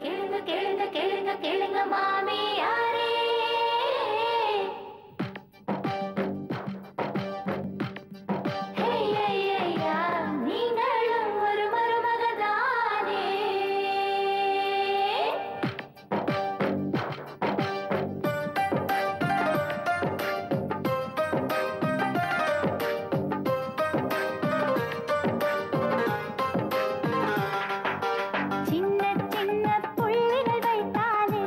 கேளுங்க கேளுங்க கேளுங்க கேளுங்க மாமியாரே ஹேய், ஹேய், ஹேய்யா, நீங்களும் ஒரு மருமகதானே சின்ன சின்ன புள்ளிகள் வைத்தாலே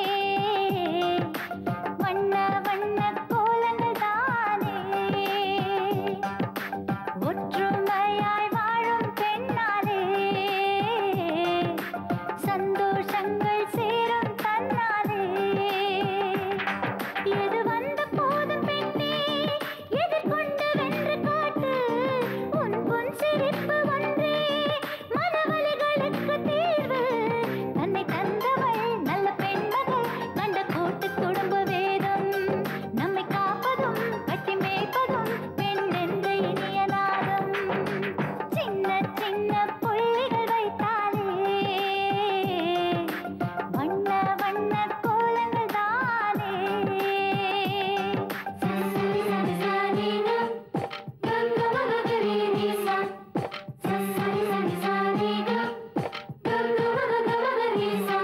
வண்ண வண்ண கோலங்கள் தானே ஒற்றுமையாய் வாழும் பெண்ணாலே சந்தோஷங்கள் சேரும் தன்னாலே எது வந்த போதும் பெண்ணே எதிர்கொண்டு வென்று காட்டு உன் பொன் சிரிப்பு ஒன்றே மனவலிகளுக்கு தீர்வு தன்னை தந்தவள் நல்ல பெண்மகள் கண்ட கூட்டு குடும்ப வேதம் நம்மை காப்பதும் கட்டி மேய்ப்பதும் பெண் என்ற இனிய நாதம் சின்ன சின்ன புள்ளிகள் வைத்தாலே வண்ண வண்ண கோலங்கள் தானே சரி சரி சாரினா கங்க மகரி நீசா சரி சரி சாரினா கங்க மகரி நீசா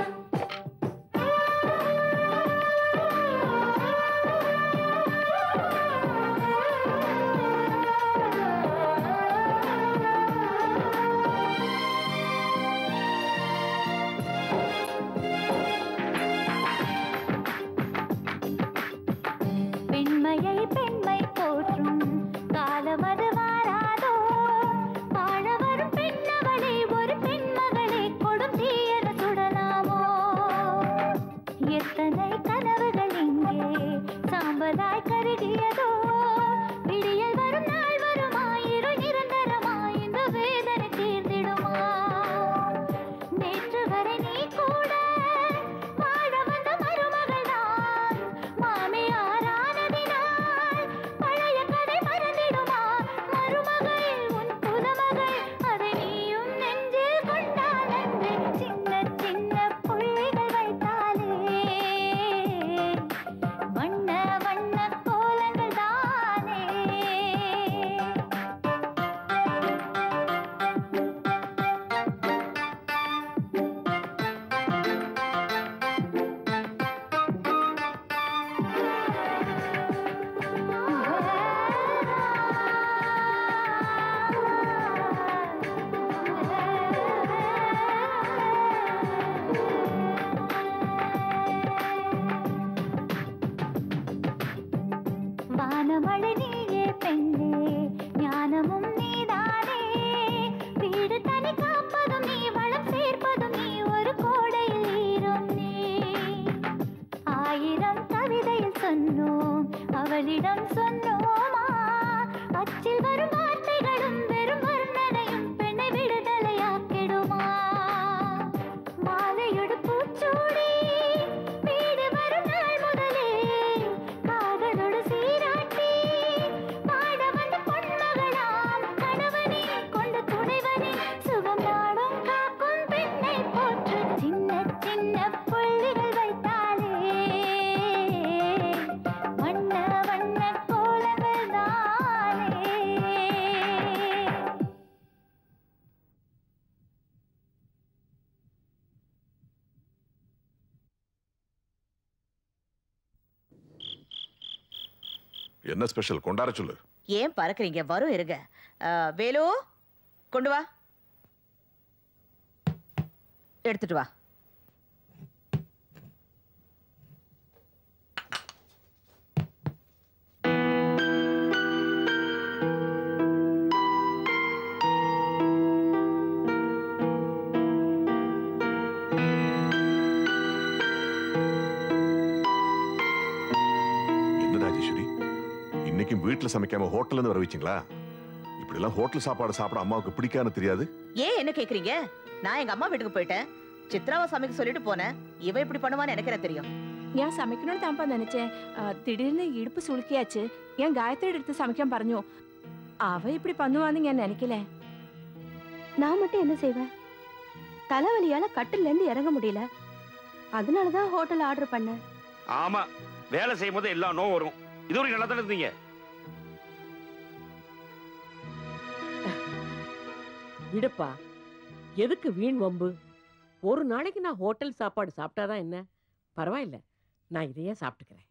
பெண்மையை பெண்மை போற்றும் காலம் அது வாராதோ வாழ வரும் பெண்ணவளை ஒரு பெண்மகளை கொடும் தீயன சுடலாமோ எத்தனை கனவுகள் இங்கே சாம்பலாய் கருகியதோ விடியல் வரும் நாள் வருமா இரு நிரந்தரமா இந்த வேதனை தீர்ந்திடுமா நேற்று வரை நீ கூட வாழ வந்த மருமகள் தான் மாமியாரானதினால் பழைய கதை மறந்திடுமா மருமகள் உன் புதுமகள் அதை நீயும் நெஞ்சில் கொண்டால் அன்று சின்ன சின்ன புள்ளிகள் வைத்தாலே வண்ண வண்ண கோலங்கள் தானே வானமழை நீயே பெண்ணே ஞானமும் நீதானே வீடு தனி காப்பதும் நீ வளம் சேர்ப்பதும் நீ ஒரு கோடையில் ஈரும் நீ ஆயிரம் கவிதையில் சொன்னோம் அவளிடம் சொன்னோமா அச்சில் வரும் வார்த்தைகளும் வெறும் வர்ணனையும் பெண்ணை விடுதலையாக்கிடுமா மாலையொடு பூச்சூடி வீடு வரும் நாள் முதலே காதலோடு சீராட்டி பாட வந்த பொன்மகளாம் கணவனே கொண்ட துணைவனே சுகம் நாடும் காக்கும் பெண்ணை போற்று சின்ன சின்ன புள்ளிகள் வைத்தாலே வண்ண வண்ண கோலங்கள் தானே என்ன ஸ்பெஷல் கொண்டாட சொல்லு ஏன் பறக்குறீங்க வரும் இருங்க அஹ், வேலு கொண்டு வா எடுத்துட்டு வா என்ன ராஜேஸ்வரி இன்னைக்கும் வீட்டுல சமைக்காம ஹோட்டல்ல இருந்து வர வச்சிங்களா இப்படி எல்லாம் ஹோட்டல் சாப்பாடு சாப்பிட அம்மாவுக்கு பிடிக்கான்னு தெரியாது ஏன் என்ன கேக்குறீங்க நான் எங்க அம்மா வீட்டுக்கு போயிட்டேன் சித்ராவை சமைக்க சொல்லிட்டு போனேன் இவ இப்படி பண்ணுவான்னு எனக்கு என்ன தெரியும் ഞാൻ സமைக்கணும்னு താൻപാ നിனைச்சேன் ആ, திடீர்னு இடுப்பு சுளுக்கியாச்சு ഞാൻ ഗായത്രിയുടെ അടുത്ത് സமைക്കാൻ പറഞ്ഞു அவ இப்படி பண்ணுவான்னு ഞാൻ நினைக்கல நான் மட்டும் என்ன செய்வேன் தலைவலியால கட்டில இருந்து இறங்க முடியல அதனாலதான் ஹோட்டல் ஆர்டர் பண்ணேன் ஆமா வேலை செய்யும் போது எல்லா நோவும் வரும் இது வரைக்கும் நல்லா தானே இருந்தீங்க விடுப்பா எதுக்கு வீண் வம்பு ஒரு நாளைக்கு நான் ஹோட்டல் சாப்பாடு சாப்பிட்டாதான் என்ன பரவாயில்ல நான் இதையே சாப்பிட்டுக்கிறேன்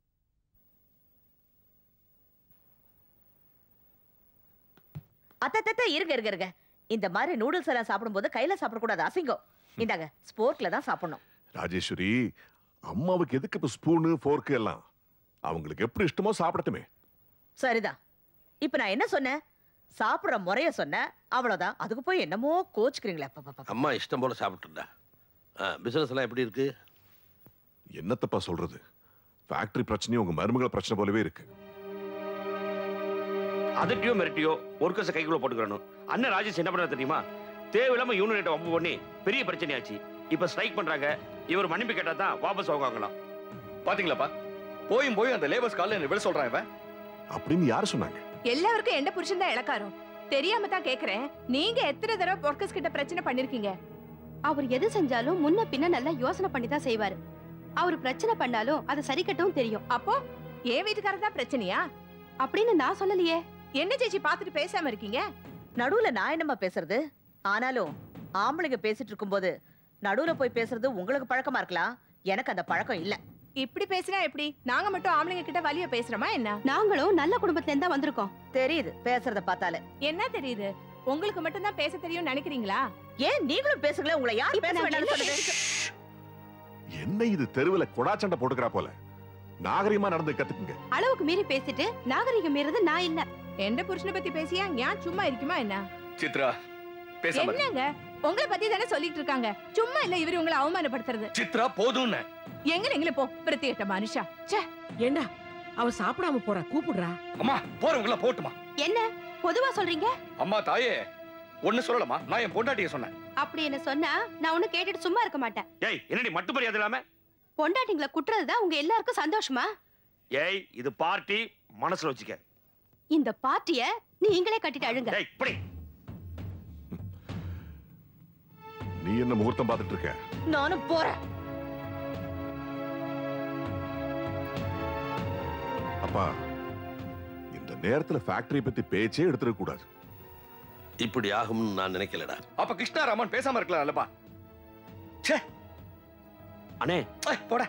அத்த அத்த, அத்த, இருங்க இருங்க இருங்க இந்த மாதிரி நூடுல்ஸ் எல்லாம் சாப்பிடும்போது கையில சாப்பிடக்கூடாது அசிங்கம் இந்தாங்க ஸ்போர்ட்ல தான் சாப்பிடணும் ராஜேஸ்வரி அம்மாவுக்கு எதுக்கு இப்ப ஸ்பூனு ஃபோர்க்கு எல்லாம் அவங்களுக்கு எப்படி இஷ்டமோ சாப்பிடட்டுமே சரிதான் இப்ப நான் என்ன சொன்னேன் சாப்பிடுற முறைய சொன்னேன் அவ்வளவுதான் அதுக்கு போய் என்னமோ கோச்சுக்கிறீங்களே அப்பா, அப்பா, அப்பா. அம்மா இஷ்டம் போல சாப்பிட்டுருந்தா பிசினஸ் எல்லாம் எப்படி இருக்கு என்னத்தப்பா சொல்றது ஃபேக்டரி பிரச்சனையும் உங்க மருமகள் பிரச்சனை போலவே இருக்கு அதட்டியோ மிரட்டியோ ஒர்க்கர்ஸை கைக்குள்ள போட்டுக்கிறணும் அண்ணன் ராஜேஷ் என்ன பண்ண தெரியுமா தேவையில்லாம யூனியன் வம்பு பண்ணி பெரிய பிரச்சனையாச்சு இப்ப ஸ்ட்ரைக் பண்றாங்க இவர் மன்னிப்பு கேட்டா தான் வாபஸ் வாங்கலாம் பாத்தீங்களாப்பா போயும் போய் அந்த லேபர்ஸ் காலில் என்ன விட சொல்றான் இவன் அப்படின்னு யார் சொன்னாங்க எல்லாருக்கும் எந்த புருஷன் தான் இளக்காரம் தெரியாம தான் கேக்குறேன் நீங்க எத்தனை தடவை ஒர்க்கர்ஸ் கிட்ட பிரச்சனை பண்ணிருக்கீங்க அவர் எது செஞ்சாலும் முன்ன பின்ன நல்லா யோசனை பண்ணி தான் செய்வாரு அவர் பிரச்சனை பண்ணாலும் அதை சரி கட்டவும் தெரியும் அப்போ என் வீட்டுக்காரர் தான் பிரச்சனையா அப்படின்னு நான் சொல்லலையே என்ன சேச்சி பாத்துட்டு பேசாம இருக்கீங்க நடுவுல நான் என்னம்மா பேசுறது ஆனாலும் ஆம்பளைங்க பேசிட்டு இருக்கும்போது நடுவுல போய் பேசுறது உங்களுக்கு பழக்கமா இருக்கலாம் எனக்கு அந்த பழக்கம் இல்ல இப்படி பேசினா எப்படி நாங்க மட்டும் ஆம்பளைங்க கிட்ட வலிய பேசுறோமா என்ன நாங்களும் நல்ல குடும்பத்துல இருந்தா வந்திருக்கோம் தெரியுது பேசுறத பார்த்தாலே என்ன தெரியுது உங்களுக்கு மட்டும் தான் பேச தெரியும் நினைக்கிறீங்களா ஏன் நீங்களும் பேசுங்களேன் உங்களை யார் இப்ப பேச நான் வேண்டாம்னு என்ன சொன்னது என்ன இது தெருவுல கொடா சண்டை போட்டுக்கிறா போல நாகரிகமா நடந்து கத்துக்குங்க அளவுக்கு மீறி பேசிட்டு நாகரிகம் மீறது நான் இல்ல எந்த புருஷனை பத்தி பேசியா ஏன் சும்மா இருக்குமா என்ன சித்ரா பேசாம இரு. என்னங்க உங்களை பத்தி தானே சொல்லிட்டு இருக்காங்க சும்மா இல்ல இவரு உங்களை அவமானப்படுத்துறது சித்ரா போதும்னு எங்க எங்களை போ பிரத்தியட்ட மனுஷா ச்சே ஏண்டா அவ சாப்பிடாம போறா கூப்பிடுறா அம்மா போறவங்கள போட்டுமா என்ன பொதுவா சொல்றீங்க அம்மா தாயே ஒண்ணு சொல்லலாமா நான் என் பொண்டாட்டிய சொன்னேன் அப்படி என்ன சொன்னா நான் ஒண்ணு கேட்டுட்டு சும்மா இருக்க மாட்டேன் ஏய் என்னடி மட்டு மரியாதை இல்லாம பொண்டாட்டிங்களை குட்டுறதுதான் உங்க எல்லாருக்கும் சந்தோஷமா ஏய் இது பார்ட்டி மனசுல வச்சுக்க இந்த பார்ட்டிய நீங்களே கட்டிட்டு அழுங்க ஏய் இப்படி நீ என்ன முகூர்த்தம் பார்த்துட்டு இருக்க நானும் போறேன் அப்பா இந்த நேரத்துல ஃபேக்டரி பத்தி பேச்சே எடுத்துட கூடாது இப்படி ஆகும்னு நான் நினைக்கலடா அப்ப கிருஷ்ணாராமன் பேசாம இருக்கலாம்லப்பா ச்சே அண்ணே ஏய், போடா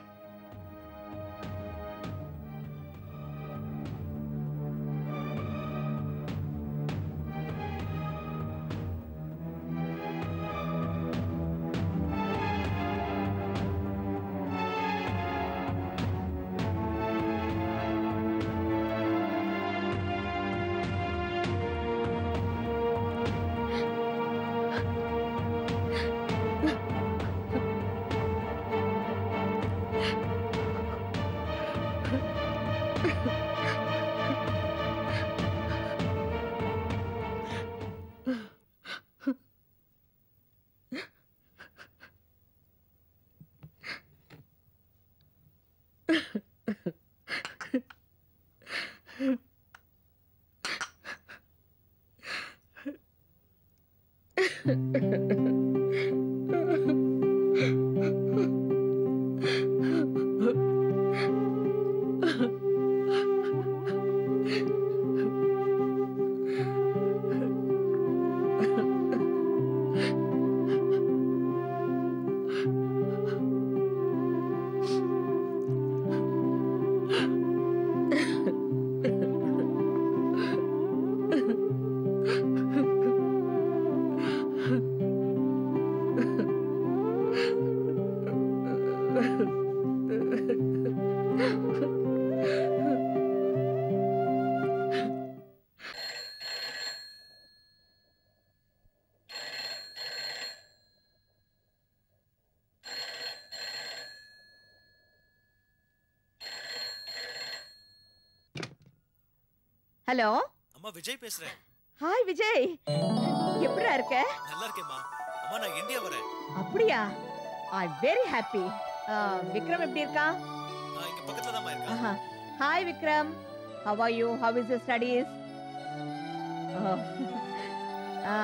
ஹலோ அம்மா விஜய் பேசுறேன் ஹாய் விஜய் எப்படிடா இருக்க நல்லா இருக்கேம்மா அம்மா நான் இந்தியா வரேன் அப்படியா ஐ வெரி ஹாப்பி விக்ரம் எப்படி இருக்கான் நான் இங்க பக்கத்துல தான் இருக்கேன் hi Vikram how are you how is your studies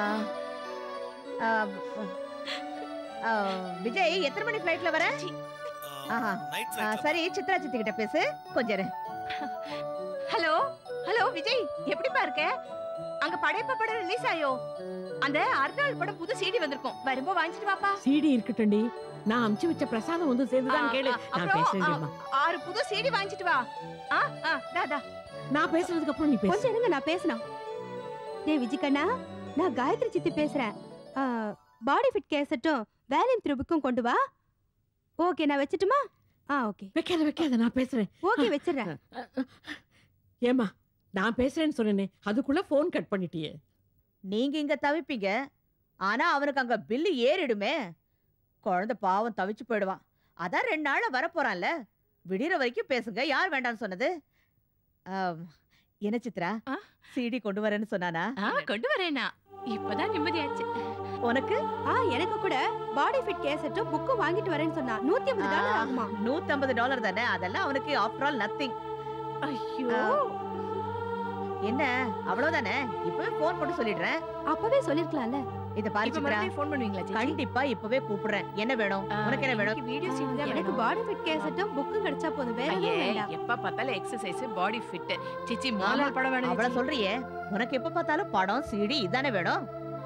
Vijay எத்தனை மணி ஃப்ளைட்ல வர ஆஹா. நைட் ஆ, ஃபிளைட் சரி சித்ரா சித்தி கிட்ட பேசு கொஞ்சம் இரு. ஹலோ ஹலோ விஜய் எப்படிப்பா இருக்க அங்க படைப்ப படம் ரிலீஸ் ஆயோ அந்த அர்நாள் படம் புது சிடி வந்திருக்கும் வரும்போ வாங்கிட்டு வாப்பா சீடி இருக்கட்டும்டி நான் அமுச்சு வச்ச பிரசாதம் வந்து சேர்ந்துதான் ஆ, கேளு ஆ, நான் அப்புறம், பேசுறேன் ஆறு புது சிடி வாங்கிட்டு வா ஆ ஆ டா டா நான் பேசுறதுக்கு அப்புறம் நீ பேசு கொஞ்சம் இருங்க நான் பேசணும் டேய் விஜிகண்ணா நான் காயத்ரி சித்தி பேசுறேன் பாடி ஃபிட் கேசட்டும் வேலியம் திருப்புக்கும் கொண்டு வா ஓகே நான் வச்சுட்டுமா ஆ ஓகே வைக்காத வைக்காத நான் பேசுறேன் ஓகே வச்சிடுறேன் ஏமா நான் பேசுறேன்னு சொன்னேனே அதுக்குள்ள போன் கட் பண்ணிட்டியே நீங்க இங்க தவிப்பீங்க ஆனா அவனுக்கு அங்க பில்லு ஏறிடுமே குழந்தை பாவம் தவிச்சு போயிடுவான் அதான் ரெண்டு நாள்ல வரப்போறான்ல விடிற வரைக்கும் பேசுங்க யார் வேண்டாம்னு சொன்னது ஆம், என்ன சித்ரா ஆ? சிடி கொண்டு வரேன்னு சொன்னானா ஆ கொண்டு வரேனா இப்பதான் நிம்மதியாச்சு உனக்கு ஆ எனக்கு கூட பாடி ஃபிட் கேசட்டும் புக்கும் வாங்கிட்டு வரேன்னு சொன்னா நூத்தி ஐம்பது டாலர் ஆகுமா நூத்தம்பது டாலர் தானே அதெல்லாம் அவனுக்கு ஆஃப்டர் ஆல் நத்திங் ஐயோ என்ன அவ்வளவுதானே இப்பவே போன் போட்டு சொல்லிடுறேன் அப்பவே சொல்லிருக்கலாம்ல இத பாரு இப்ப சித்ரா மறுபடியும் ஃபோன் பண்ணுவீங்களா ஜெஜி கண்டிப்பா இப்பவே கூப்பிடுறேன் என்ன வேணும் உனக்கு என்ன வேணும் வீடியோ சீட் தான் எனக்கு வேணும் பாடி ஃபிட் கேசட்டும் புக்கும் கிடைச்சா போதும் வேற எதுவும் ஐயே, வேண்டாம் எப்ப பார்த்தாலும் எக்ஸசைஸ் பாடி ஃபிட் சிச்சி மோலால் படம் வேணும் அவ்வளவு ஜெஜி. சொல்றியே உனக்கு எப்ப பார்த்தாலும் படம் சிடி இதானே வேணும்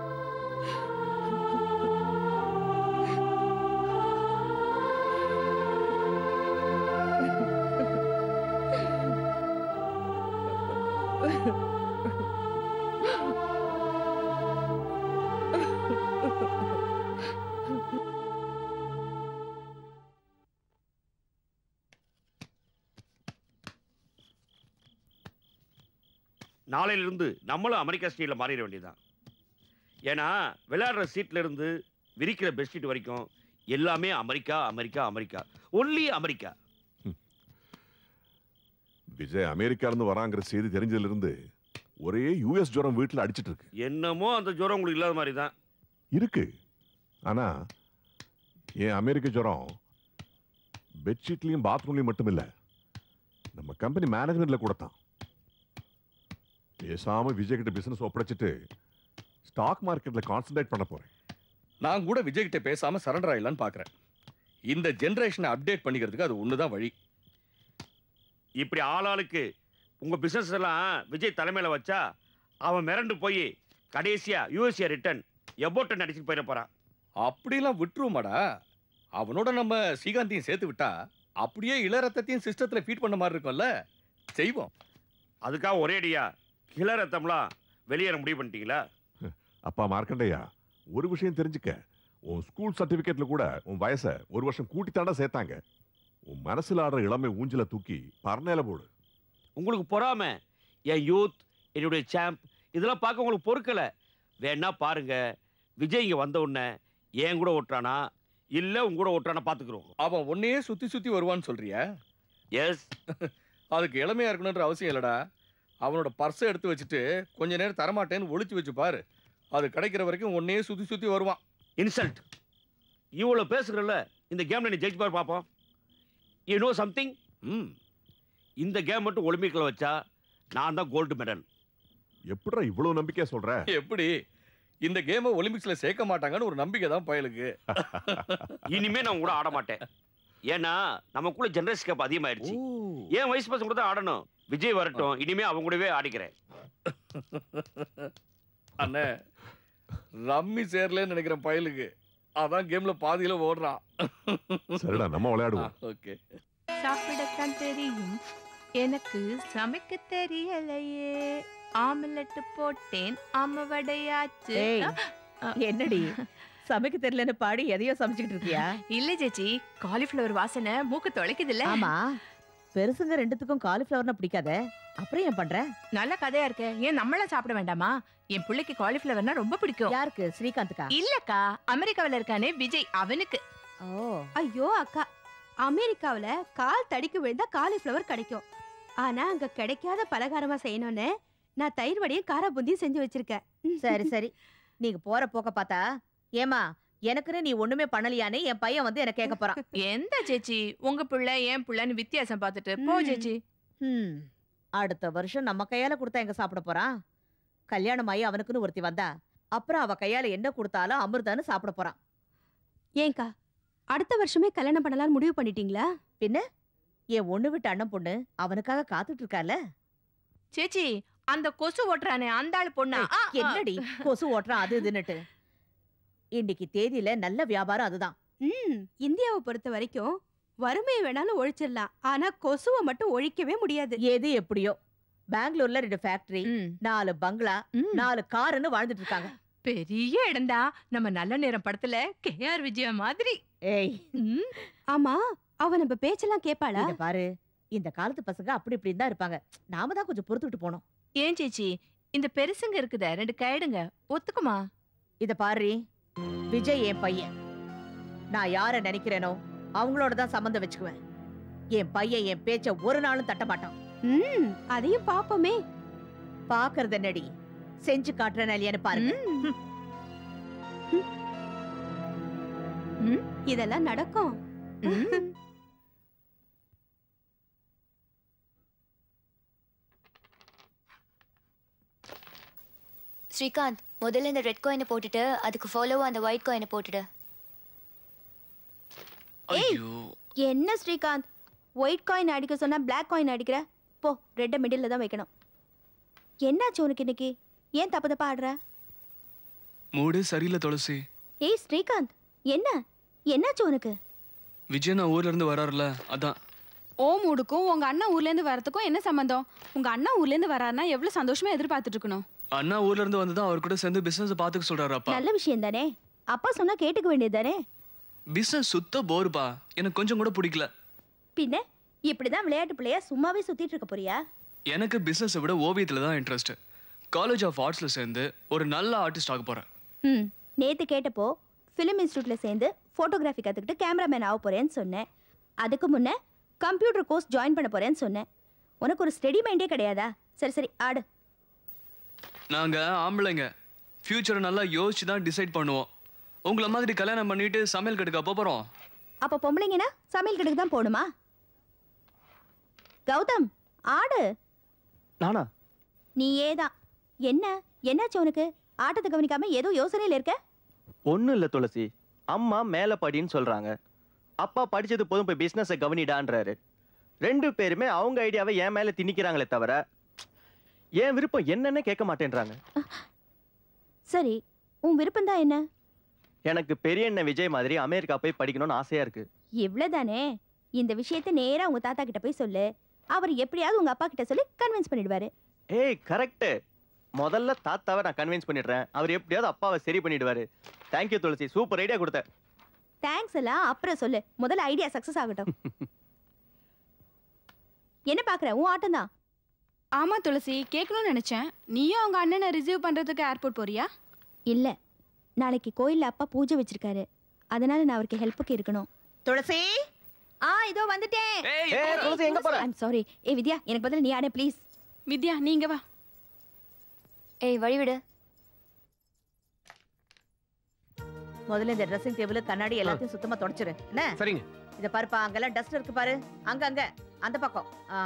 நாளையிலிருந்து நம்மளும் அமெரிக்கா ஸ்டீலில் மாறிட வேண்டியதுதான் ஏன்னா விளையாடுற சீட்ல இருந்து விரிக்கிற பெட்ஷீட் வரைக்கும் எல்லாமே America America America only America Vijay America இருந்து வராங்கிற செய்தி தெரிஞ்சதுல இருந்து ஒரே யூஎஸ் ஜுரம் வீட்டுல அடிச்சிட்டு இருக்கு என்னமோ அந்த ஜுரம் உங்களுக்கு இல்லாத மாதிரி தான் இருக்கு ஆனா என் அமெரிக்க ஜுரம் பெட்ஷீட்லயும் பாத்ரூம்லயும் மட்டும் இல்ல நம்ம கம்பெனி மேனேஜ்மெண்ட்ல கூட தான் பேசாம விஜய் கிட்ட பிசினஸ் ஒப்படைச்சிட்டு ஸ்டாக் மார்க்கெட்ல கான்சென்ட்ரேட் பண்ண போறேன் நான் கூட விஜய் கிட்ட பேசாம சரண்டர் ஆயிடலான்னு பாக்குறேன் இந்த ஜெனரேஷனை அப்டேட் பண்ணிக்கிறதுக்கு அது ஒண்ணுதான் வழி இப்படி ஆளாளுக்கு உங்க பிசினஸ் எல்லாம் விஜய் தலைமையில வச்சா அவன் மிரண்டு போய் கடைசியா யூஎஸ்ஏ ரிட்டர்ன் எபோட்டன் அடிச்சுட்டு போயிட போறான் அப்படிலாம் விட்டுருவோமாடா அவனோட நம்ம ஸ்ரீகாந்தையும் சேர்த்து விட்டா அப்படியே இளரத்தத்தையும் சிஸ்டத்துல ஃபீட் பண்ண மாதிரி இருக்கும்ல செய்வோம் அதுக்காக ஒரே அடியா கிள ரத்தம்லாம் வெளியேற முடிவு பண்ணிட்டீங்களா அப்பா மார்க்கண்டையா ஒரு விஷயம் தெரிஞ்சுக்க உன் ஸ்கூல் சர்டிபிகேட்ல கூட உன் வயசை ஒரு வருஷம் கூட்டித்தாண்டா சேர்த்தாங்க உன் மனசுல ஆடுற இளமை ஊஞ்சல தூக்கி பர்ணையில போடு உங்களுக்கு பொறாம என் யூத் என்னுடைய சாம்ப் இதெல்லாம் பார்க்க உங்களுக்கு பொறுக்கல வேணா பாருங்க விஜய் இங்க வந்த உடனே என் கூட ஓட்டுறானா இல்ல உங்க கூட ஓட்டுறானா பாத்துக்கிறோம் அவன் உன்னையே சுத்தி சுத்தி வருவான்னு சொல்றியா எஸ் அதுக்கு இளமையா இருக்கணுன்ற அவசியம் இல்லடா அவனோட பர்ஸை எடுத்து வச்சுட்டு கொஞ்ச நேரம் தரமாட்டேன்னு ஒளிச்சு வச்சு பாரு அது கிடைக்கிற வரைக்கும் உன்னையே சுத்தி சுத்தி வருவான் இன்சல்ட் இவ்வளவு பேசுகிறல்ல இந்த கேம்ல நீ ஜெயிச்சு பாரு பார்ப்போம் யூ நோ சம்திங் ம் இந்த கேம் மட்டும் ஒலிம்பிக்ல வச்சா நான் தான் கோல்டு மெடல் எப்படிடா இவ்வளவு நம்பிக்கையா சொல்ற எப்படி இந்த கேமை ஒலிம்பிக்ஸ்ல சேர்க்க மாட்டாங்கன்னு ஒரு நம்பிக்கை தான் பயலுக்கு இனிமே நான் கூட ஆட மாட்டேன் ஏன்னா நமக்குள்ள ஜெனரேஷன் கேப் அதிகமாயிருச்சு ஏன் வயசு பசங்க கூட தான் ஆடணும் விஜய் வரட்டும் இனிமே அவங்க கூடவே ஆடிக்கிறேன் அண்ணே ரம்மி சேரலன்னு நினைக்கிறேன் பயலுக்கு அதான் கேம்ல பாதியில ஓடுறான் சரிடா நம்ம விளையாடுவோம் ஓகே சாப்பிடத்தான் தெரியும் எனக்கு சமைக்க தெரியலையே ஆம்லெட் போட்டேன் ஆம வடையாச்சு ஏய், ஆ, என்னடி சமைக்க தெரியலன்னு பாடி எதையோ சமைச்சுக்கிட்டு இருக்கியா இல்ல ஜெஜி காலிஃப்ளவர் வாசனை மூக்கு தொலைக்குதுல்ல ஆமா பெருசுங்க ரெண்டுத்துக்கும் காலிஃபிளவர்னா பிடிக்காத அப்புறம் ஏன் பண்ற நல்ல கதையா இருக்கு ஏன் நம்மள சாப்பிட வேண்டாமா என் பிள்ளைக்கு காலிஃப்ளவர்னா ரொம்ப பிடிக்கும் யாருக்கு ஸ்ரீகாந்துக்கா இல்லக்கா அமெரிக்காவுல இருக்கானே விஜய் அவனுக்கு ஓ ஐயோ அக்கா அமெரிக்காவுல கால் தடிக்கு விழுந்தா காலிஃப்ளவர் கிடைக்கும் ஆனா அங்க கிடைக்காத பலகாரமா செய்யணும்னு நான் தயிர் வடையும் காரா பூந்தியும் செஞ்சு வச்சிருக்கேன் சரி சரி நீங்க போற போக்க பார்த்தா ஏமா எனக்குன்னு நீ ஒண்ணுமே பண்ணலையான்னு என் பையன் வந்து என்ன கேட்க போறான் எந்த ஜெஜி உங்க பிள்ளை என் பிள்ளைன்னு வித்தியாசம் பார்த்துட்டு போ ம். ஜெஜி ஹம், அடுத்த வருஷம் நம்ம கையால கொடுத்தா எங்க சாப்பிட போறான் கல்யாணம் ஆகி அவனுக்குன்னு ஒருத்தி வந்தா அப்புறம் அவ கையால என்ன கொடுத்தாலும் அமிர்தான்னு சாப்பிட போறான் ஏங்கா அடுத்த வருஷமே கல்யாணம் பண்ணலாம்னு முடிவு பண்ணிட்டீங்களா என் ஒண்ணு விட்டு அண்ணன் பொண்ணு அவனுக்காக காத்துட்டு இருக்கால சேச்சி அந்த கொசு ஓட்டுறானே அந்த ஆள் பொண்ணா ஆ, ஆ. என்னடி கொசு ஓட்டுறான் அது இதுன்னுட்டு இன்னைக்கு தேதியில நல்ல வியாபாரம் அதுதான் ம் இந்தியாவை பொறுத்த வரைக்கும் வறுமையை வேணாலும் ஒழிச்சிடலாம் ஆனா கொசுவை மட்டும் ஒழிக்கவே முடியாது எது எப்படியோ பெங்களூர்ல ரெண்டு ஃபேக்டரி ம், நாலு பங்களா ம். நாலு காருன்னு வாழ்ந்துட்டு இருக்காங்க பெரிய இடம்டா நம்ம நல்ல நேரம் படத்துல கேஆர் விஜயா மாதிரி ஏய் ம், ஆமா அவ நம்ம பேச்செல்லாம் கேப்பாளா இத பாரு இந்த காலத்து பசங்க அப்படி இப்படி தான் இருப்பாங்க நாம தான் கொஞ்சம் பொறுத்துக்கிட்டு போனோம் ஏன் சேச்சி இந்த பெருசுங்க இருக்குதே ரெண்டு கைடுங்க ஒத்துக்குமா இத பாரு விஜய் என் பையன் நான் யார நினைக்கிறேனோ அவங்களோட தான் சம்மந்தம் வச்சுக்குவேன் என் பையன் என் பேச்ச ஒரு நாளும் தட்ட மாட்டான் ம் அதையும் பாப்போமே பாக்குறது என்னடி செஞ்சு காட்டுறேன் இல்லையான்னு பாருங்க ம். இதெல்லாம் நடக்கும் ம். ஸ்ரீகாந்த் முதல்ல இந்த ரெட் காயினை போட்டுட்டு அதுக்கு ஃபாலோவா அந்த ஒயிட் காயினை போட்டுடு ஐயோ என்ன ஸ்ரீகாந்த் ஒயிட் காயின் அடிக்க சொன்னா பிளாக் காயின் அடிக்கிற போ ரெட்டை மிடில் தான் வைக்கணும் என்னாச்சு உனக்கு இன்னைக்கு ஏன் தப்பு தப்பா ஆடுற மூடே சரியில்லை துளசி ஏய் ஸ்ரீகாந்த் என்ன என்னாச்சு உனக்கு விஜய் நான் ஊர்ல இருந்து வராருல அதான் ஓ மூடுக்கும் உங்க அண்ணா ஊர்ல இருந்து வரதுக்கும் என்ன சம்பந்தம் உங்க அண்ணா ஊர்ல இருந்து வராருன்னா எவ்வளவு சந்தோஷமா எதிர்பார்த்துட்டு இருக்கணும் அண்ணா ஊர்ல இருந்து வந்து தான் அவர் கூட சேர்ந்து பிசினஸ் பாத்துக்க சொல்றாரு அப்பா நல்ல விஷயம் தானே அப்பா சொன்னா கேட்டுக்க வேண்டியது தானே பிசினஸ் சுத்த போருப்பா எனக்கு கொஞ்சம் கூட பிடிக்கல பின்ன இப்படிதான் விளையாட்டு பிள்ளையா சும்மாவே சுத்திட்டு இருக்க போறியா எனக்கு பிசினஸை விட ஓவியத்துல தான் இன்ட்ரெஸ்ட் காலேஜ் ஆஃப் ஆர்ட்ஸ்ல சேர்ந்து ஒரு நல்ல ஆர்டிஸ்ட் ஆக போறேன் ம் நேத்து கேட்டப்போ ஃபிலிம் இன்ஸ்டியூட்ல சேர்ந்து ஃபோட்டோகிராஃபி கற்றுக்கிட்டு கேமராமேன் ஆக போறேன்னு சொன்னேன் அதுக்கு முன்ன கம்ப்யூட்டர் கோர்ஸ் ஜாயின் பண்ண போறேன்னு சொன்னேன் உனக்கு ஒரு ஸ்டெடி மைண்டே கிடையாதா சரி சரி ஆடு நாங்க ஆம்பளைங்க ஃபியூச்சரை நல்லா யோசிச்சு தான் டிசைட் பண்ணுவோம் உங்களை மாதிரி கல்யாணம் பண்ணிட்டு சமையல் கட்டுக்க போறோம் அப்போ பொம்பளைங்கன்னா சமையல் கடைக்கு தான் போகணுமா கௌதம் ஆடு நானா நீயே தான் என்ன என்னாச்சு உனக்கு ஆட்டத்தை கவனிக்காம ஏதோ யோசனையில இருக்க ஒன்றும் இல்லை துளசி அம்மா மேலே படின்னு சொல்கிறாங்க அப்பா படிச்சது போதும் போய் பிஸ்னஸை கவனிடான்றாரு ரெண்டு பேருமே அவங்க ஐடியாவை என் மேலே திணிக்கிறாங்களே தவிர என் விருப்பம் என்னன்னு கேட்க மாட்டேன்றாங்க சரி உன் விருப்பம் தான் என்ன எனக்கு பெரிய அண்ணன் விஜய் மாதிரி அமெரிக்கா போய் படிக்கணும்னு ஆசையா இருக்கு இவ்வளவுதானே இந்த விஷயத்தை நேரா உங்க தாத்தா கிட்ட போய் சொல்லு அவர் எப்படியாவது உங்க அப்பா கிட்ட சொல்லி கன்வின்ஸ் பண்ணிடுவாரு ஏய் கரெக்ட் முதல்ல தாத்தாவை நான் கன்வின்ஸ் பண்ணிடுறேன் அவர் எப்படியாவது அப்பாவை சரி பண்ணிடுவாரு தேங்க்யூ துளசி சூப்பர் ஐடியா கொடுத்த தேங்க்ஸ் எல்லாம் அப்புறம் சொல்லு முதல்ல ஐடியா சக்சஸ் ஆகட்டும் என்ன பாக்குற உன் ஆட்டம் தான் ஆமா துளசி கேட்கணும்னு நினைச்சேன் நீயும் அவங்க அண்ணனை ரிசீவ் பண்றதுக்கு ஏர்போர்ட் போறியா இல்ல நாளைக்கு கோயில்ல அப்பா பூஜை வச்சிருக்காரு அதனால நான் அவருக்கு ஹெல்ப்புக்கு இருக்கணும் துளசி ஆ இதோ வந்துட்டேன் ஏய், ஏய் துளசி எங்க போற ஐம் சாரி ஏ வித்யா எனக்கு பதில் நீ ஆடே ப்ளீஸ் வித்யா நீங்க வா ஏய் வழிவிடு முதல்ல இந்த ட்ரெஸ்ஸிங் டேபிள் கண்ணாடி எல்லாத்தையும் சுத்தமா தொடச்சிரு என்ன சரிங்க இத பாருப்பா அங்கெல்லாம் டஸ்ட் இருக்கு பாரு அங்க அங்க அந்த பக்கம் ஆ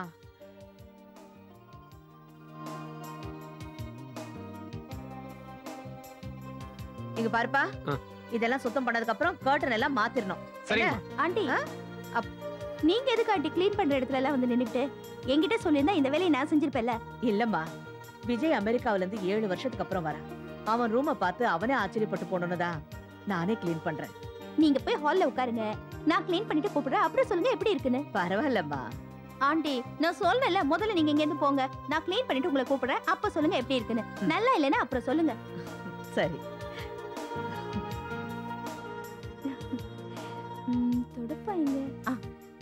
இங்க பாருப்பா ஆ. இதெல்லாம் சுத்தம் பண்ணதுக்கு அப்புறம் கர்டன் எல்லாம் மாத்திரணும் சரிங்க ஆண்டி ஆ? அப்- நீங்க எதுக்கு ஆண்டி க்ளீன் பண்ற இடத்துல எல்லாம் வந்து நின்னுட்டு என்கிட்ட சொல்லியிருந்தா இந்த வேலையை நான் செஞ்சிருப்பேன்ல இல்லம்மா விஜய் அமெரிக்காவுல இருந்து ஏழு வருஷத்துக்கு அப்புறம் வரான் அவன் ரூமை பார்த்து அவனே ஆச்சரியப்பட்டு போனோன்னுதான் நானே க்ளீன் பண்றேன் நீங்க போய் ஹால்ல உட்காருங்க நான் க்ளீன் பண்ணிட்டு கூப்பிடுறேன் அப்புறம் சொல்லுங்க எப்படி இருக்குன்னு பரவாயில்லம்மா ஆண்டி நான் சொன்னேன்ல முதல்ல நீங்க இங்க இருந்து போங்க நான் க்ளீன் பண்ணிட்டு உங்களை கூப்பிடுறேன் அப்ப சொல்லுங்க எப்படி இருக்குன்னு நல்லா இல்லைன்னா அப்புறம் சொல்லுங்க சரி ம், துடுப்பா எங்க ஆ.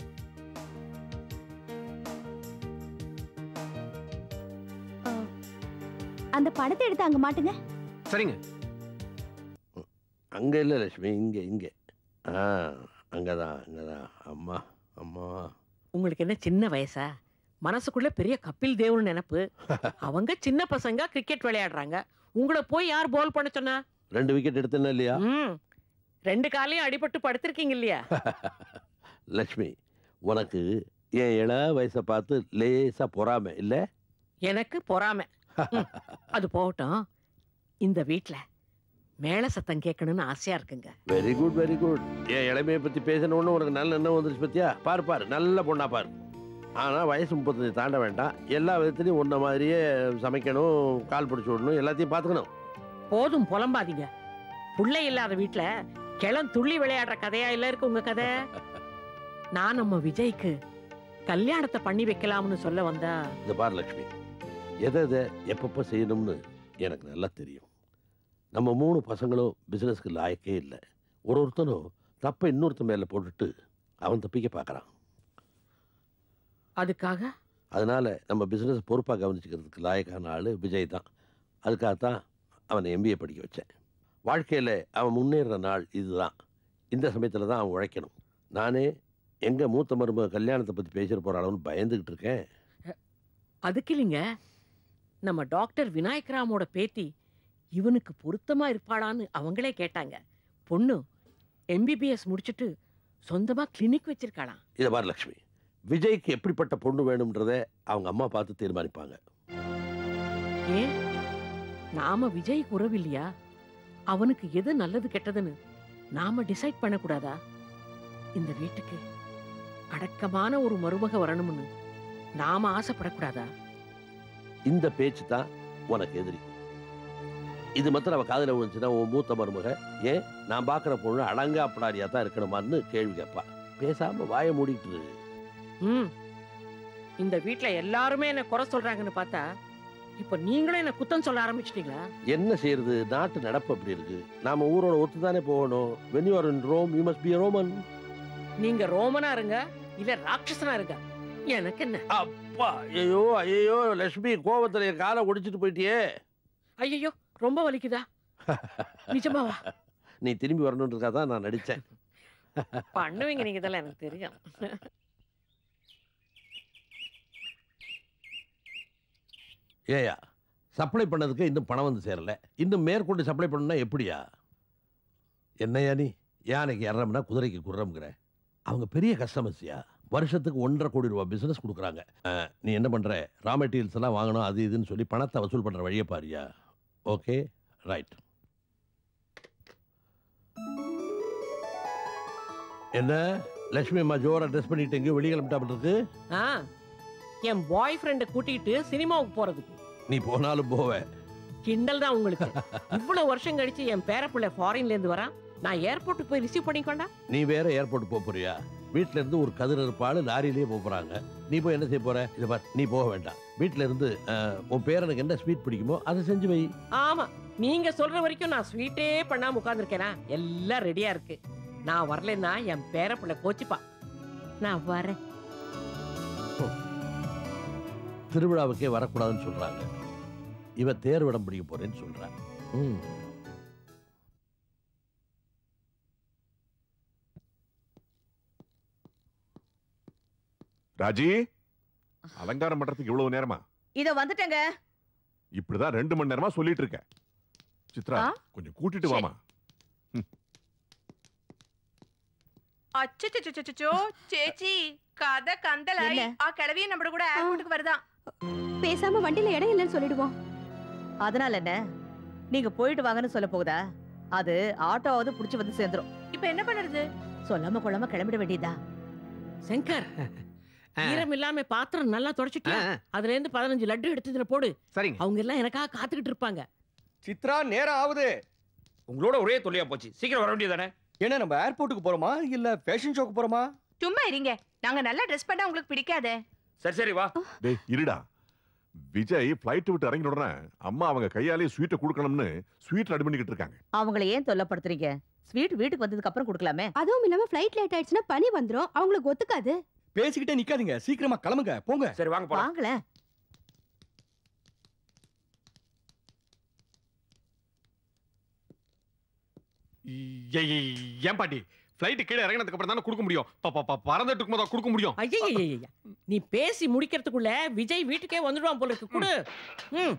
ஆ. அந்த படத்தை எடுத்து அங்க மாட்டுங்க சரிங்க அங்க இல்ல லட்சுமி இங்க இங்க ஆ அங்கதான் அங்கதான் அம்மா அம்மா உங்களுக்கு என்ன சின்ன வயசா மனசுக்குள்ள பெரிய கபில் தேவ்னு நினைப்பு அவங்க சின்ன பசங்க கிரிக்கெட் விளையாடுறாங்க உங்களை போய் யார் பால் பண்ண சொன்னா ரெண்டு விக்கெட் எடுத்தேன்னா இல்லையா ம் ரெண்டு காலையும் அடிபட்டு படுத்திருக்கீங்க இல்லையா லட்சுமி உனக்கு என் இள வயசை பார்த்து லேசா பொறாம இல்ல எனக்கு பொறாமை ம், அது போகட்டும் இந்த வீட்ல மேல சத்தம் கேட்கணும்னு ஆசையா இருக்குங்க வெரி குட் வெரி குட் என் இளமையை பத்தி பேசணும்னு உனக்கு நல்ல எண்ணம் வந்துருச்சு பத்தியா பாரு பாரு நல்ல பொண்ணா பாரு ஆனா வயசு முப்பத்தஞ்சு தாண்ட வேண்டாம் எல்லா விதத்துலயும் உன்ன மாதிரியே சமைக்கணும் கால் பிடிச்சி விடணும் எல்லாத்தையும் பார்த்துக்கணும் போதும் புலம்பாதீங்க புள்ளை இல்லாத வீட்ல கிளம் துள்ளி விளையாடுற கதையா இல்ல இருக்கு உங்க கதை நான் நம்ம விஜய்க்கு கல்யாணத்தை பண்ணி வைக்கலாம்னு சொல்ல வந்தா இந்த பாரு லக்ஷ்மி எதை எதை எப்பப்போ செய்யணும்னு எனக்கு நல்லா தெரியும் நம்ம மூணு பசங்களும் பிசினஸ்க்கு லாயக்கே இல்லை ஒரு ஒருத்தனும் தப்பை இன்னொருத்த மேல போட்டுட்டு அவன் தப்பிக்க பார்க்கறான் அதுக்காக அதனால நம்ம பிசினஸ் பொறுப்பாக கவனிச்சுக்கிறதுக்கு லாயக்கான ஆள் விஜய் தான் அதுக்காகத்தான் அவனை எம்பிஏ படிக்க வச்சேன் வாழ்க்கையில் அவன் முன்னேறுற நாள் இதுதான் இந்த சமயத்தில் தான் அவன் உழைக்கணும் நானே எங்கள் மூத்த மருமக கல்யாணத்தை பற்றி பேசிட போகிற அளவுன்னு பயந்துக்கிட்டு இருக்கேன் அதுக்கு இல்லைங்க நம்ம டாக்டர் விநாயக் ராமோட பேத்தி இவனுக்கு பொருத்தமா இருப்பாளான்னு அவங்களே கேட்டாங்க பொண்ணு எம்பிபிஎஸ் முடிச்சிட்டு சொந்தமா கிளினிக் வச்சிருக்காளாம் இதை பாரு லக்ஷ்மி விஜய்க்கு எப்படிப்பட்ட பொண்ணு வேணும்ன்றதை அவங்க அம்மா பார்த்து தீர்மானிப்பாங்க ஏன் நாம விஜய் உறவு இல்லையா அவனுக்கு எது நல்லது கெட்டதுன்னு நாம டிசைட் பண்ணக்கூடாதா இந்த வீட்டுக்கு அடக்கமான ஒரு மருமக வரணும்னு நாம ஆசைப்படக்கூடாதா இந்த பேச்சு தான் உனக்கு எதிரி இது மாத்திரம் அவ காதுல விழுந்துச்சுன்னா உன் மூத்த மருமக ஏன் நான் பார்க்குற பொண்ணு அடங்கா அப்படாரியா தான் இருக்கணுமான்னு கேள்வி கேட்பா பேசாம வாயை மூடிட்டு இரு. ம் இந்த வீட்ல எல்லாருமே என்ன குறை சொல்றாங்கன்னு பார்த்தா இப்ப நீங்களும் என்ன குத்தம் சொல்ல ஆரம்பிச்சிட்டீங்களா என்ன செய்யறது நாட்டு நடப்பு அப்படி இருக்கு நாம ஊரோட ஒத்து தானே போகணும் when you are in Rome you must be Roman நீங்க ரோமனா இருங்க இல்ல ராட்சசனா இருங்க எனக்கு என்ன அப்பா ஐயோ ஐயோ லட்சுமி கோபத்துல என் காலை ஒடிச்சிட்டு போயிட்டியே ஐயோ ரொம்ப வலிக்குதா நிஜமாவா நீ திரும்பி வரணுன்றதுக்காக தான் நான் நடிச்சேன் பண்ணுவீங்க நீங்க இதெல்லாம் எனக்கு தெரியும் ஏயா சப்ளை பண்ணதுக்கு இன்னும் பணம் வந்து சேரல இன்னும் மேற்கொண்டு சப்ளை பண்ணணும்னா எப்படியா என்னையா நீ யானைக்கு இரநம்னா குதிரைக்கு குர்றம்ங்கிற அவங்க பெரிய கஸ்டமர்ஸ்யா வருஷத்துக்கு ஒன்றரை கோடி ரூபாய் பிசினஸ் கொடுக்குறாங்க அஹ், நீ என்ன பண்ற ரா மெட்டீரியல்ஸ் எல்லாம் வாங்கணும் அது இதுன்னு சொல்லி பணத்தை வசூல் பண்ற வழியை பாரியா ஓகே ரைட் என்ன லட்சுமி அம்மா ஜோரா ட்ரெஸ் பண்ணிட்டு எங்கேயோ வெளியே கிளம்பிட்டாப்பட்டு இருக்கு ஆ என் பாய் ஃப்ரெண்டை கூட்டிட்டு சினிமாவுக்கு போறதுக்கு நீ போனாலும் போவ கிண்டல் தான் உங்களுக்கு இவ்வளவு வருஷம் கழிச்சு என் பேரப்பிள்ளை ஃபாரின்ல இருந்து வரான் நான் ஏர்போர்ட்டுக்கு போய் ரிசீவ் பண்ணிக்கொண்டா நீ வேற ஏர்போர்ட் போக போறியா வீட்ல இருந்து ஒரு கதிர் இருப்பாள் லாரியிலேயே போக போறாங்க நீ போய் என்ன செய்ய போற இதை பார் நீ போக வேண்டாம் வீட்ல இருந்து அஹ், உன் பேரனுக்கு என்ன ஸ்வீட் பிடிக்குமோ அதை செஞ்சு வை ஆமா நீங்க சொல்ற வரைக்கும் நான் ஸ்வீட்டே பண்ணாம உட்கார்ந்துருக்கேனா எல்லாம் ரெடியா இருக்கு நான் வரலைன்னா என் பேரப்பிள்ளை கோச்சிப்பா நான் வரேன் திருவிழாவுக்கே வரக்கூடாதுன்னு சொல்றாங்க இவ தேர்விடம் பிடிக்க போறேன்னு சொல்றா ம். ராஜி அலங்காரம் பண்றதுக்கு இவ்வளவு நேரமா இதோ வந்துட்டேங்க இப்படிதான் ரெண்டு மணி நேரமா சொல்லிட்டு இருக்கேன் சித்ரா ஆ? கொஞ்சம் கூட்டிட்டு வாமா அச்சச்சோ சேச்சி கதை கந்தலாய் என்ன? ஆ கிளவி நம்ம கூட ஏர்போர்ட்டுக்கு வருதான் பேசாம வண்டியில இடம் இல்லைன்னு சொல்லிடுவோம் அதனால என்ன நீங்க போயிட்டு வாங்கன்னு சொல்ல போகுதா அது ஆட்டோவாவது புடிச்சு வந்து சேர்ந்துரும் இப்ப என்ன பண்ணுறது சொல்லாம கொள்ளாம கிளம்பிட வேண்டியதா சங்கர் ஈரம் இல்லாம பாத்திரம் நல்லா தொடச்சிட்டியா அதுல இருந்து பதினஞ்சு லட்டு எடுத்து இதுல போடு சரிங்க அவங்க எல்லாம் எனக்காக காத்துக்கிட்டு இருப்பாங்க சித்ரா நேரம் ஆகுது உங்களோட ஒரே தொல்லையா போச்சு சீக்கிரம் வர வேண்டியதானே என்ன நம்ம ஏர்போர்ட்டுக்கு போறோமா இல்ல ஃபேஷன் ஷோக்கு போறோமா சும்மா இருங்க நாங்க நல்லா ட்ரெஸ் பண்ணா உங்களுக்கு பிடிக்காதே சரி சரி வா டேய் இருடா விஜய் ஃப்ளைட் விட்டு இறங்கின உடனே அம்மா அவங்க கையாலேயே ஸ்வீட்டை கொடுக்கணும்னு ஸ்வீட் ரெடி பண்ணிக்கிட்டு இருக்காங்க அவங்கள ஏன் தொல்லப்படுத்துறீங்க ஸ்வீட் வீட்டுக்கு வந்ததுக்கு அப்புறம் கொடுக்கலாமே அதுவும் இல்லாம ஃப்ளைட் லேட் ஆயிடுச்சுன்னா பனி வந்துரும் அவங்களுக்கு ஒத்துக்காது பேசிக்கிட்டே நிக்காதீங்க சீக்கிரமா கிளம்புங்க போங்க சரி வாங்க போலாம் வாங்களேன் ஏய், ஏய், ஏன் பாட்டி ஃப்ளைட் கீழே இறங்கினதுக்கு அப்புறம் தானே கொடுக்க முடியும் ப- ப- ப- பறந்துட்டு இருக்கும்போது தான் கொடுக்க முடியும் ஐயா நீ பேசி முடிக்கிறதுக்குள்ள விஜய் வீட்டுக்கே வந்துடுவான் போல இருக்கு குடு ம்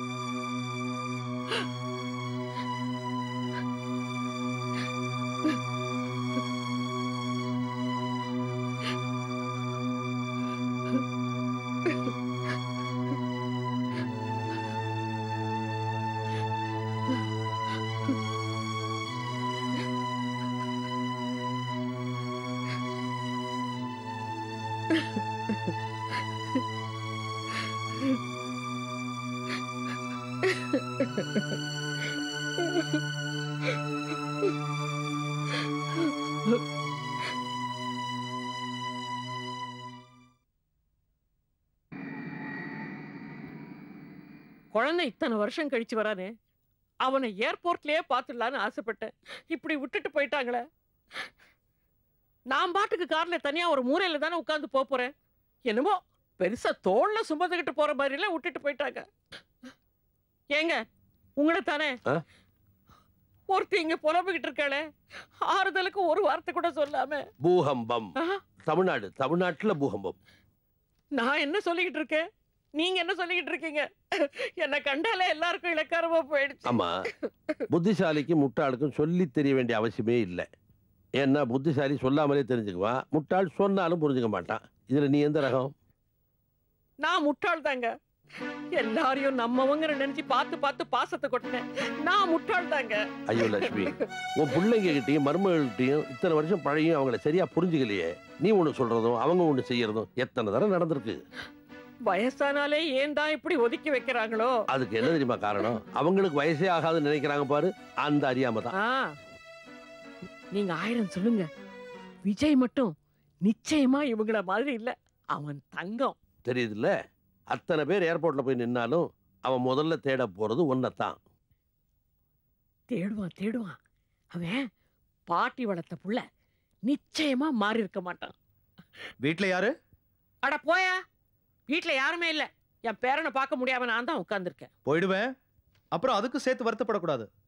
ஆ குழந்தை இத்தனை வருஷம் கழிச்சு வரானே அவனை ஏர்போர்ட்லயே பார்த்துடலான்னு ஆசைப்பட்டேன் இப்படி விட்டுட்டு போயிட்டாங்களே நான் பாட்டுக்கு கார்ல தனியா ஒரு மூலையில தானே உட்கார்ந்து போப் போறேன் என்னமோ பெருசா தோல்ல சுமந்துக்கிட்டு போற மாதிரி எல்லாம் விட்டுட்டு போயிட்டாங்க ஏங்க உங்களை தானே ஆ? ஒருத்தி இங்க புலம்பிக்கிட்டு இருக்காளே ஆறுதலுக்கு ஒரு வார்த்தை கூட சொல்லாம பூகம்பம் ஆ? தமிழ்நாடு தமிழ்நாட்டுல பூகம்பம் நான் என்ன சொல்லிக்கிட்டு இருக்கேன் நீங்க என்ன சொல்லிக்கிட்டு இருக்கீங்க என்ன கண்டாலே எல்லாருக்கும் இலக்காரமா போயிடுச்சு ஆமா புத்திசாலிக்கும் முட்டாளுக்கும் சொல்லி தெரிய வேண்டிய அவசியமே இல்லை ஏன்னா புத்திசாலி சொல்லாமலே தெரிஞ்சுக்குவான் முட்டாள் சொன்னாலும் புரிஞ்சுக்க மாட்டான் இதுல நீ எந்த ரகம் நான் முட்டாள் தாங்க எல்லாரையும் நம்மவங்க நினைச்சு பார்த்து பார்த்து பாசத்தை கொட்டினேன் நான் முட்டாள் தாங்க ஐயோ லட்சுமி உன் பிள்ளைங்க கிட்டயும் மருமகள்கிட்டயும் இத்தனை வருஷம் பழகியும் அவங்கள சரியா புரிஞ்சுக்கலையே நீ ஒண்ணு சொல்றதும் அவங்க ஒண்ணு செய்யறதும் எத்தனை தடவை நடந்திருக்கு வயசானாலே ஏன் தான் இப்படி ஒதுக்கி வைக்கிறாங்களோ அதுக்கு என்ன தெரியுமா காரணம் அவங்களுக்கு வயசே ஆகாதுன்னு நினைக்கிறாங்க பாரு அந்த அறியாம தான் ஆ நீங்க ஆயிரம் சொல்லுங்க விஜய் மட்டும் நிச்சயமா இவங்கள மாதிரி இல்ல அவன் தங்கம் தெரியுதுல்ல அத்தனை பேர் ஏர்போர்ட்ல போய் நின்னாலும் அவன் முதல்ல தேட போறது ஒன்னத்தான் தேடுவான் தேடுவான் அவன் பாட்டி வளர்த்த புள்ள நிச்சயமா மாறி இருக்க மாட்டான் வீட்ல யாரு அட போயா வீட்ல யாருமே இல்ல என் பேரனை பார்க்க முடியாம நான் தான் உட்கார்ந்திருக்கேன் போயிடுவேன் அப்புறம் அதுக்கும் சேர்த்து வருத்தப்படக்கூடாது